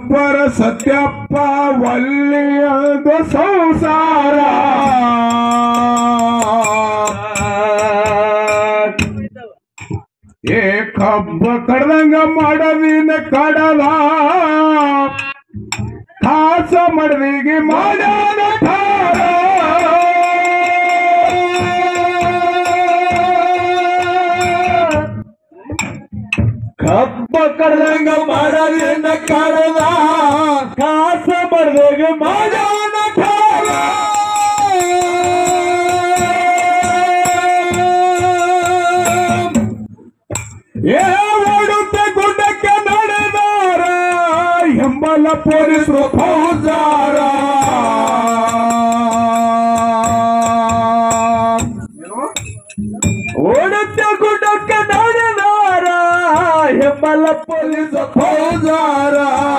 ಗಬ್ಬರ ಸತ್ಯಪ್ಪ ಒಳ್ಳೆಯದು ಸಂಸಾರ ಏ ಕಬ್ಬ ಕಡ್ದಂಗ ಮಾಡದಿನ ಕಡಲ ಖಾಸ ಮಡದಿಗೆ ಮಾಡ್ಯಾನ ಠಾರ. ಕಬ್ಬ ಕಡ್ದಂಗ ಮಾಡಲಿನ ಕಡದ ಕಾಸ ಬಡ್ದಾಗ ಮಾಡೋಣ ಠಾರ. ಏ ಓಡುತ್ತೆ ಗುಡ್ಡಕ್ಕೆ ನಡೆದಾರ ಎಂಬಲ ಪೊಲೀಸರು ಫೌಜಾರ ಓಡುತ್ತೆ ಗುಡ್ಡಕ್ಕೆ ನಡೆದಾರ ಹೆಮ್ಮಲ ಪೊಲೀಸ ಫೌಜಾರ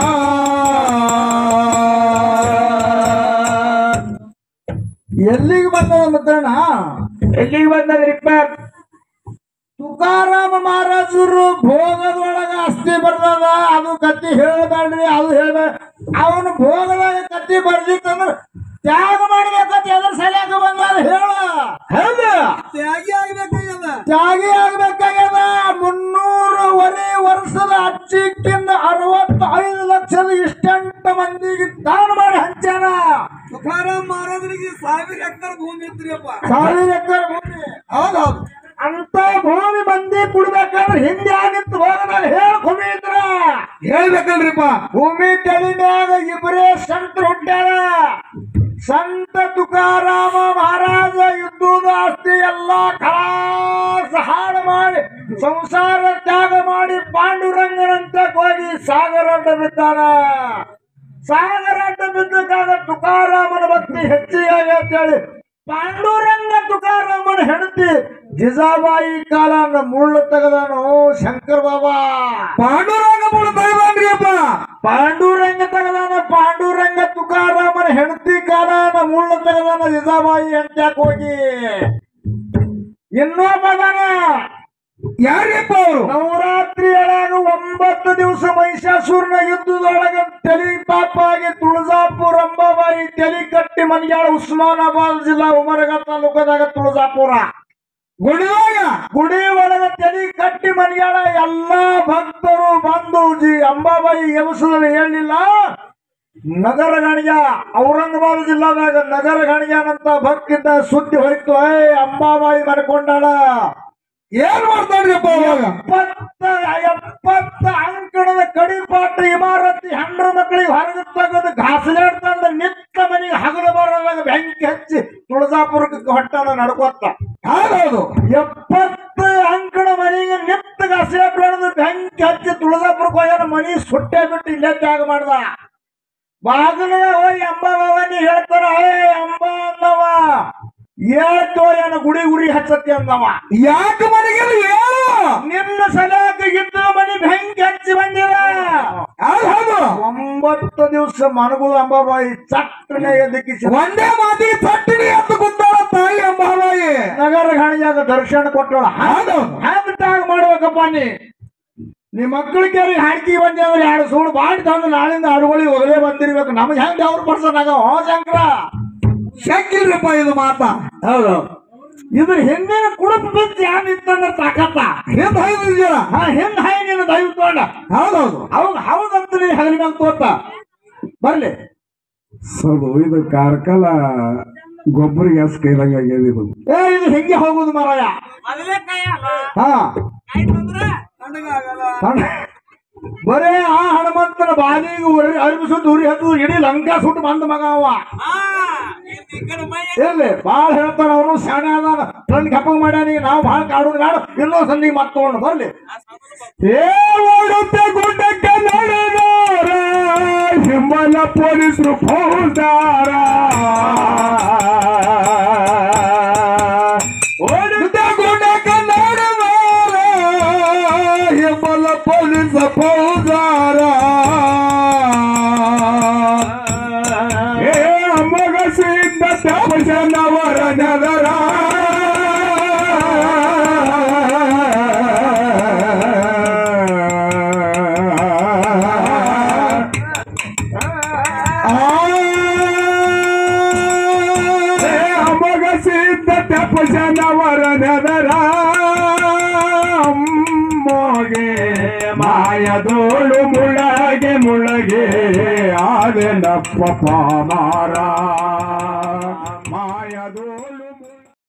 ಎಲ್ಲಿಗೆ ಬಂದದ ಮಿತ್ರಣ್ಣ ಎಲ್ಲಿಗೆ ಬಂದದ್ರಿಪ್ಪ ತುಕಾರಾಮ ಮಹಾರಾಜರು ಭೋಗದೊಳಗ ಅಸ್ಥಿ ಬರ್ದದ ಅದು ಕತ್ತಿ ಹೇಳ್ಬೇಡ್ರಿ ಅದು ಹೇಳ್ಬೇಡ ಅವನು ಭೋಗದಾಗ ಕತ್ತಿ ಬರ್ದಿತ್ತಂದ್ರ ತ್ಯಾಗ ಮಾಡ್ಬೇಕಂತ ಎದ್ರ ಸಲಯಾಗ ಬಂದ ಹೇಳ ಹೌದ ತ್ಯಾಗಿ ಆಗ್ಬೇಕಾಗ್ಯದ ತ್ಯಾಗಿ ಆಗ್ಬೇಕಾಗ್ಯದ ಮುನ್ನೂರುವರೆ ವರ್ಷದ ಅಚ್ಚಿಕ್ಕಿಂದ ಅರವತ್ತೈದು ಲಕ್ಷದ ಇಷ್ಟಂಟ ಮಂದಿಗೆ ದಾನ ಮಾಡಿ ಹಂಚಾನ ತುಕಾರಾಮ್ ಮಹಾರಾಜರಿಗೆ ಸಾವಿರ ಎಕರೆ ಭೂಮಿ ಇದ್ರಿಯಪ್ಪ ಸಾವಿರ ಎಕರೆ ಭೂಮಿ ಹೌದೌದು ಅಂತ ಭೂಮಿ ಮಂದಿ ಕುಡ್ಬೇಕಾದ್ರೆ ಹಿಂದೆ ಆಗಿತ್ತು ಹೋಗದ ಹೇಳ್ಕೊಮಿ ಇದ್ರ ಹೇಳ್ಬೇಕಲ್ರಿಪ್ಪ ಭೂಮಿ ತಲೆ ಮ್ಯಾಗ ಇಬ್ಬರೇ ಸಂತರು ಹುಟ್ಟ್ಯಾರ ಸಂತ ತುಕಾರಾಮ ಮಹಾರಾಜ ಯುದ್ಧದ ಆಸ್ತಿ ಎಲ್ಲ ಖಲಾಸ ಹಾಳು ಮಾಡಿ ಸಂಸಾರ ತ್ಯಾಗ ಮಾಡಿ ಪಾಂಡುರಂಗನಂತ ಹೋಗಿ ಸಾಗರ ಅಡ್ಡ ಬಿದ್ದಾನ ಸಾಗರ ಅಡ್ಡ ಬಿದ್ದಕ್ಕಾಗ ತುಕಾರಾಮನ ಭಕ್ತಿ ಹೆಚ್ಚಿಗೆ ಅಂತೇಳಿ ಪಾಂಡುರಂಗ ತುಕಾರಾಮನ ಹೆಂಡತಿ ಜಿಜಾಬಾಯಿ ಕಾಲನ ಮುಳ್ಳು ತೆಗೆದನು ಶಂಕರ್ ಬಾಬಾ ಪಾಂಡುರಂಗ ಮುಳು ಬೈಬಾನ್ರಿಯಪ್ಪ ಪಾಂಡುರಂಗ ತಗದಾನ ಪಾಂಡುರಂಗ ತುಕಾರಾಮನ ಹೆಂಡತಿ ಕಾಲನ ಮುಳ್ಳು ತೆಗದಾನ ಜಿಜಾಬಾಯಿ ಅಂತ ಹೋಗಿ ಇನ್ನೊಬ್ಬದಾನ ಯಾರ್ಯಪ್ಪ ಅವರು ನವರಾತ್ರಿ ಒಳಗ ಒಂಬತ್ತು ದಿವಸ ಮಹಿಷಾಸುರನ ಯುದ್ಧದೊಳಗ ತಲಿ ಪಾಪಾಗಿ ತುಳಜಾಪುರ ಅಂಬಾಬಾಯಿ ತಲಿ ಕಟ್ಟಿ ಮನ್ಯಾಳ ಉಸ್ಮಾನಾಬಾದ್ ಜಿಲ್ಲಾ ಉಮರಗ ತಾಲೂಕದಾಗ ತುಳಜಾಪುರ ಗುಡಿದಾಗ ಗುಡಿ ಒಳಗ ತಲಿ ಕಟ್ಟಿ ಮನ್ಯಾಳ ಎಲ್ಲಾ ಭಕ್ತರು ಬಂದು ಜಿ ಅಂಬಾಬಾಯಿ ಎಮಸದಲ್ಲಿ ಹೇಳಿಲ್ಲ ನಗರ ಗಣಿಗ ಔರಂಗಾಬಾದ್ ಜಿಲ್ಲಾದಾಗ ನಗರ ಗಣಿಗನಂತ ಭಕ್ತಿದ್ದ ಸುದ್ದಿ ಹೋಯ್ತು ಏ ಅಂಬಾಬಾಯಿ ಮರ್ಕೊಂಡಾಳ ಏನ್ ಮಾಡ್ತಾನ್ರಿಯಪ್ಪ ಅವಾಗ ಎಪ್ಪತ್ತ ಎಪ್ಪತ್ತ ಅಂಕಣದ ಕಡಿಪಾಟ ಇಮಾರತಿ ಹೆಣ್ಣು ಮಕ್ಕಳಿಗೆ ಹೊರಗೆ ತೆಗೆದು ಘಾಸಲಾಡ್ತಂದ ನಿತ್ತ ಮನೆಗೆ ಹಗಲು ಬರೋದಾಗ ಬೆಂಕಿ ಹಚ್ಚಿ ತುಳಜಾಪುರಕ್ಕೆ ಹೊಟ್ಟನ ನಡ್ಕೊತ್ತ ಹೌದೌದು ಎಪ್ಪತ್ತು ಅಂಕಣ ಮನೆಗೆ ನಿತ್ತ ಘಾಸಲಾಡ್ದು ಬೆಂಕಿ ಹಚ್ಚಿ ತುಳಜಾಪುರಕ್ಕೆ ಹೋಗ್ಯಾನ ಮನಿ ಸುಟ್ಟೆ ಬಿಟ್ಟು ಇಲ್ಲೇ ತ್ಯಾಗ ಮಾಡ್ದ ಬಾಗಿಲ ಹೋಗಿ ಅಂಬ ಭವಾನಿ ಹೇಳ್ತಾರ ಏ ಅಂಬ ಅಂದವ ಏಳ್ತೋ ಏನ ಗುಡಿ ಗುರಿ ಹಚ್ಚತಿ ಅಂದವ ಯಾಕೆ ಮನೆಗೆ ಹೇಳು ನಿನ್ನ ಸಲಕ ಯುದ್ಧ ಮನಿ ಬೆಂಕಿ ಹಚ್ಚಿ ಬಂದಿರ ಹೌದು ಹೌದು ಒಂಬತ್ತು ದಿವಸ ಮನಗುಳ ಅಂಬಾಬಾಯಿ ಚಟ್ಟನೆ ಎದ್ದಕ್ಕಿಸಿ ಒಂದೇ ಮಾತಿಗೆ ತಟ್ಟಿನಿ ಅಂತ ಕೂತಾಳ ತಾಯಿ ಅಂಬಾಬಾಯಿ ನಗರ ಗಾಣಿಯಾಗ ದರ್ಶನ ಕೊಟ್ಟಳ ಹೌದೌದು ಹ್ಯಾಂಗ ತ್ಯಾಗ ಮಾಡ್ಬೇಕಪ್ಪ ನೀ ನಿಮ್ಮ ಮಕ್ಕಳಿಗೆ ಹಾಡ್ಕಿ ಬಂದಿ ಅಂದ್ರೆ ಎರಡು ಸೂಡು ಬಾಡಿ ತಂದು ನಾಳಿಂದ ಹಡುಗಳಿಗೆ ಒಗಲೇ ಬಂದಿರ್ಬೇಕು ನಮ್ಗೆ ಹೆಂಗ್ ಅವ್ರ ಪರ್ಸನ್ ಆಗ ಹೋ ಶಂಕರ ಶಕ್ಕಿಲ್ರಿಪ್ಪ ಇದು ಮಾತ ಹೌದು ಇದ್ರ ಹಿಂದಿನ ಕುಡುಪ ಬಿದ್ದು ಏನ್ ಇತ್ತಂದ್ರೆ ತಾಕತ್ತ ಹಿಂದ್ ಐದು ಜನ ಹಾ ಹಿಂದ್ ಹಾಯ್ ನೀನು ದಯವು ತಗೊಂಡ ಹೌದೌದು ಅವಾಗ ಹೌದಂತ ನೀ ಹಗಲಿ ಮ್ಯಾಗ ತೋತ ಬರ್ಲಿ ಸ್ವಲ್ಪ ಇದು ಕಾರ್ಕಳ ಗೊಬ್ಬರ ಗ್ಯಾಸ್ ಕೈದಂಗ ಆಗ್ಯದ ಇದು ಏ ಇದು ಹೆಂಗೆ ಹೋಗುದು ಮಾರಾಯ ಮೊದಲೇ ಕೈ ಹಾ ಆಯ್ತಂದ್ರ ತಣ್ಣಗಾಗಲ್ಲ ಸಣ್ಣ- ಬರೇ ಆ ಹನುಮಂತನ ಬಾಲಿಗೆ ಉರಿ ಅರಿಬಿಸುತ್ತ ಉರಿ ಹತ್ತು ಇಡೀ ಲಂಕಾ ಸುಟ್ಟು ಬಂದ ಮಗ ಅವ ಹಾ ಇದ್ ಈ ಕಡೆ ಮೈ ಎಲ್ಲಿ ಬಾಳ ಹೇಳ್ತಾನ ಅವನು ಶಾಣೆ ಅದಾನ ಫ್ರೆಂಡ್ ಕಪ್ಪಂಗ್ ಮಾಡ್ಯಾನ ಈಗ ನಾವು ಭಾಳ ಕಾಡೋದು ಬೇಡ ಇನ್ನೂ ಸಂದಿಗೆ ಮತ್ತೆ ತಗೊಂಡು ಬರ್ಲಿ ಏ ಓಡುತ್ತೆ ಗುಡ್ಡಕ್ಕೆ ನಡೆದಾರ ಹಿಂಬಲ ಪೊಲೀಸರು ಫೌಜಾರ ಓಡುತ್ತೆ ಗುಡ್ಡಕ್ಕೆ ನಡೆದಾರ ಹಿಂಬಲ ಪೊಲೀಸ ಫೌಜಾರ ಏ ಅಮ್ಮಗ ಸಿದ್ಧ ತಪಶನವರ ನಗರ ಇದ್ದ ತಪಸನವರ ನೆದರ ಮೋಗೆ ಮಾಯದೋಳು ಮುಳಗೆ ಮುಳಗೆ ಆದೆನಪ್ಪ ಪಾಮಾರ